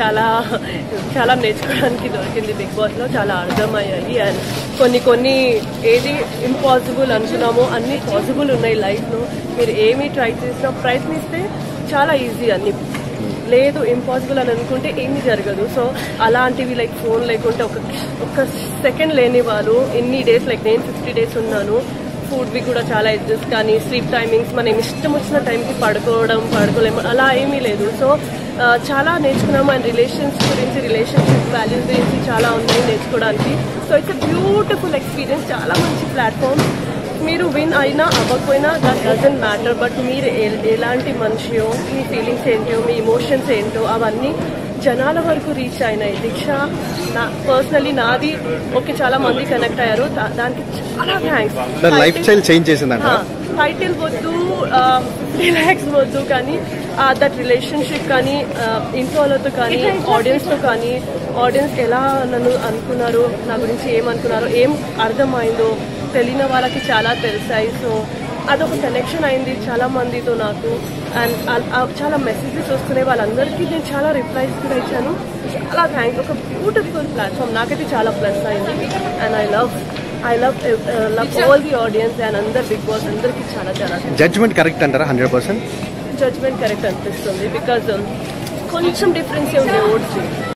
చాలా చాలా నేర్చుకోవడానికి దొరికింది బిగ్ బాస్ లో చాలా అర్థమయ్యాయి అండ్ కొన్ని కొన్ని ఏది ఇంపాసిబుల్ అనుకున్నామో అన్ని పాసిబుల్ ఉన్నాయి లైఫ్ లో మీరు ఏమి ట్రై చేసినా ప్రయత్నిస్తే చాలా ఈజీ అన్ని లేదు ఇంపాసిబుల్ అని అనుకుంటే ఏమీ జరగదు సో అలాంటివి లైక్ ఫోన్ లేకుంటే ఒక ఒక సెకండ్ లేని వాళ్ళు ఎన్ని డేస్ లైక్ నేను ఫిఫ్టీ డేస్ ఉన్నాను ఫుడ్వి కూడా చాలా అడ్జస్ట్ కానీ స్లీప్ టైమింగ్స్ మనం ఇష్టం వచ్చిన టైంకి పడుకోవడం పడుకోలేము అలా ఏమీ లేదు సో ఆ, చాలా నేర్చుకున్నాము అండ్ రిలేషన్స్ గురించి రిలేషన్షిప్ వాల్యూస్ గురించి చాలా ఉన్నాయి నేర్చుకోవడానికి సో ఇట్స్ బ్యూటిఫుల్ ఎక్స్పీరియన్స్ చాలా మంచి ప్లాట్ఫామ్ మీరు విన్ అయినా అవ్వకపోయినా దట్ డజంట్ మ్యాటర్ బట్ మీరు ఎ- ఎలాంటి మనిషియో మీ ఫీలింగ్స్ ఏంటో మీ ఇమోషన్స్ ఏంటో అవన్నీ జనాల వరకు రీచ్ అయినాయి దీక్ష నా పర్సనలీ నాది ఓకే చాలా మంది కనెక్ట్ అయ్యారు దా- దానికి చాలా థ్యాంక్స్ లైఫ్ స్టైల్ చేంజ్ చేసిందంట టైటిల్ వద్దు రిలాక్స్ వద్దు కానీ దట్ రిలేషన్షిప్ కానీ ఆ, ఇంట్లో వాళ్ళతో కానీ ఆడియన్స్తో కానీ ఆడియన్స్ ఎలా నన్ను అనుకున్నారు నా గురించి ఏమనుకున్నారో ఏం అర్థమైందో తెలియని వాళ్ళకి చాలా తెలిసాయి సో అదొక కనెక్షన్ అయింది చాలా మందితో నాకు అండ్ చాలా మెసేజెస్ వస్తున్నాయి వాళ్ళందరికీ నేను చాలా రిప్లైస్ కూడా ఇచ్చాను చాలా థ్యాంక్స్ ఒక బ్యూటిఫుల్ ప్లాట్ఫామ్ నాకైతే చాలా ప్లస్ అయింది and I love I love love all the audiences and అందరు బిగ్ బాస్ అందరికీ చాలా చాలా జడ్జ్మెంట్ కరెక్ట్ అంటారా హండ్రెడ్ పర్సెంట్ జడ్జ్మెంట్ కరెక్ట్ అనిపిస్తుంది బికాజ్ కొంచెం డిఫరెన్స్ ఉంది ఓట్స్